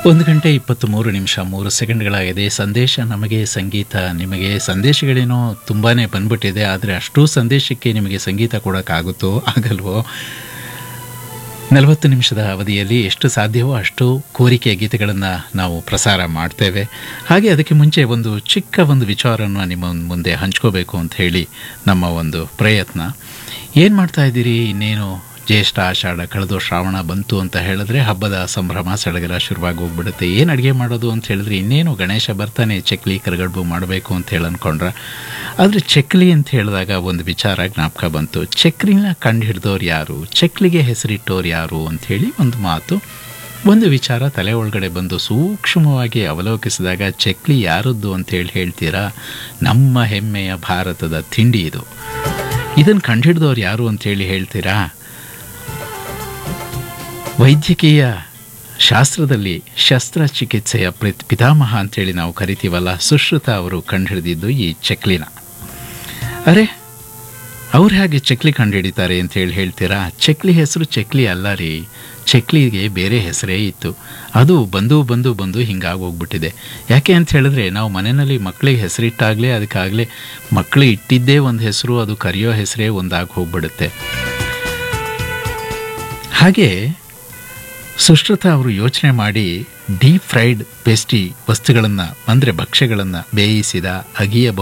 ಒಂದು ಗಂಟೆ ಇಪ್ಪತ್ತು ಮೂರು ನಿಮಿಷ ಮೂರು ಸೆಕೆಂಡ್ಗಳಾಗಿದೆ ಸಂದೇಶ ನಮಗೆ ಸಂಗೀತ ನಿಮಗೆ ಸಂದೇಶಗಳೇನೋ ತುಂಬಾ ಬಂದ್ಬಿಟ್ಟಿದೆ ಆದರೆ ಅಷ್ಟೂ ಸಂದೇಶಕ್ಕೆ ನಿಮಗೆ ಸಂಗೀತ ಕೊಡೋಕ್ಕಾಗುತ್ತೋ ಆಗಲ್ವೋ ನಲವತ್ತು ನಿಮಿಷದ ಅವಧಿಯಲ್ಲಿ ಎಷ್ಟು ಸಾಧ್ಯವೋ ಅಷ್ಟು ಕೋರಿಕೆಯ ಗೀತೆಗಳನ್ನು ನಾವು ಪ್ರಸಾರ ಮಾಡ್ತೇವೆ ಹಾಗೆ ಅದಕ್ಕೆ ಮುಂಚೆ ಒಂದು ಚಿಕ್ಕ ಒಂದು ವಿಚಾರವನ್ನು ನಿಮ್ಮ ಮುಂದೆ ಹಂಚ್ಕೋಬೇಕು ಅಂತ ಹೇಳಿ ನಮ್ಮ ಒಂದು ಪ್ರಯತ್ನ ಏನು ಮಾಡ್ತಾ ಇದ್ದೀರಿ ಇನ್ನೇನು ಜ್ಯೇಷ್ಠ ಆಷಾಢ ಕಳೆದು ಶ್ರಾವಣ ಬಂತು ಅಂತ ಹೇಳಿದ್ರೆ ಹಬ್ಬದ ಸಂಭ್ರಮ ಸಡಗರ ಶುರುವಾಗಿ ಹೋಗ್ಬಿಡುತ್ತೆ ಏನು ಅಡುಗೆ ಮಾಡೋದು ಅಂತ ಹೇಳಿದ್ರೆ ಇನ್ನೇನು ಗಣೇಶ ಬರ್ತಾನೆ ಚಕ್ಲಿ ಕರಗಡ್ಬು ಮಾಡಬೇಕು ಅಂತ ಹೇಳಿ ಅಂದ್ಕೊಂಡ್ರೆ ಆದರೆ ಚಕ್ಲಿ ಅಂತ ಹೇಳಿದಾಗ ಒಂದು ವಿಚಾರ ಜ್ಞಾಪಕ ಬಂತು ಚಕ್ಲಿನ ಕಂಡು ಹಿಡಿದವ್ರು ಯಾರು ಚಕ್ಲಿಗೆ ಹೆಸರಿಟ್ಟವ್ರು ಯಾರು ಅಂಥೇಳಿ ಒಂದು ಮಾತು ಒಂದು ವಿಚಾರ ತಲೆ ಒಳಗಡೆ ಬಂದು ಸೂಕ್ಷ್ಮವಾಗಿ ಅವಲೋಕಿಸಿದಾಗ ಚಕ್ಲಿ ಯಾರದ್ದು ಅಂತೇಳಿ ಹೇಳ್ತೀರಾ ನಮ್ಮ ಹೆಮ್ಮೆಯ ಭಾರತದ ತಿಂಡಿ ಇದು ಇದನ್ನು ಕಂಡುಹಿಡಿದವ್ರು ಯಾರು ಅಂತೇಳಿ ಹೇಳ್ತೀರಾ ವೈದ್ಯಕೀಯ ಶಾಸ್ತ್ರದಲ್ಲಿ ಶಸ್ತ್ರಚಿಕಿತ್ಸೆಯ ಪ್ರಿ- ಪಿತಾಮಹ ಅಂತೇಳಿ ನಾವು ಕರಿತೀವಲ್ಲ ಸುಶ್ರುತ ಅವರು ಕಂಡುಹಿಡಿದಿದ್ದು ಈ ಚಕ್ಲಿನ ಅರೆ ಅವ್ರು ಹೇಗೆ ಚಕ್ಲಿ ಕಂಡುಹಿಡಿತಾರೆ ಅಂತ ಹೇಳಿ ಹೇಳ್ತೀರಾ ಚಕ್ಲಿ ಹೆಸರು ಚಕ್ಲಿ ಅಲ್ಲ ರೀ ಚಕ್ಲಿಗೆ ಬೇರೆ ಹೆಸರೇ ಇತ್ತು ಅದು ಬಂದು ಬಂದು ಬಂದು ಹಿಂಗಾಗಿ ಹೋಗ್ಬಿಟ್ಟಿದೆ ಯಾಕೆ ಅಂತ ಹೇಳಿದ್ರೆ ನಾವು ಮನೆಯಲ್ಲಿ ಮಕ್ಕಳಿಗೆ ಹೆಸರಿಟ್ಟಾಗಲೇ ಅದಕ್ಕಾಗಲೇ ಮಕ್ಕಳು ಇಟ್ಟಿದ್ದೇ ಒಂದು ಹೆಸರು ಅದು ಕರೆಯೋ ಹೆಸರೇ ಒಂದಾಗಿ ಹೋಗ್ಬಿಡುತ್ತೆ ಹಾಗೆ ಸುಶ್ರುತ ಅವರು ಯೋಚನೆ ಮಾಡಿ ಡೀಪ್ ಫ್ರೈಡ್ ಪೇಸ್ಟಿ ವಸ್ತುಗಳನ್ನು ಅಂದರೆ ಭಕ್ಷ್ಯಗಳನ್ನು ಬೇಯಿಸಿದ ಅಗಿಯ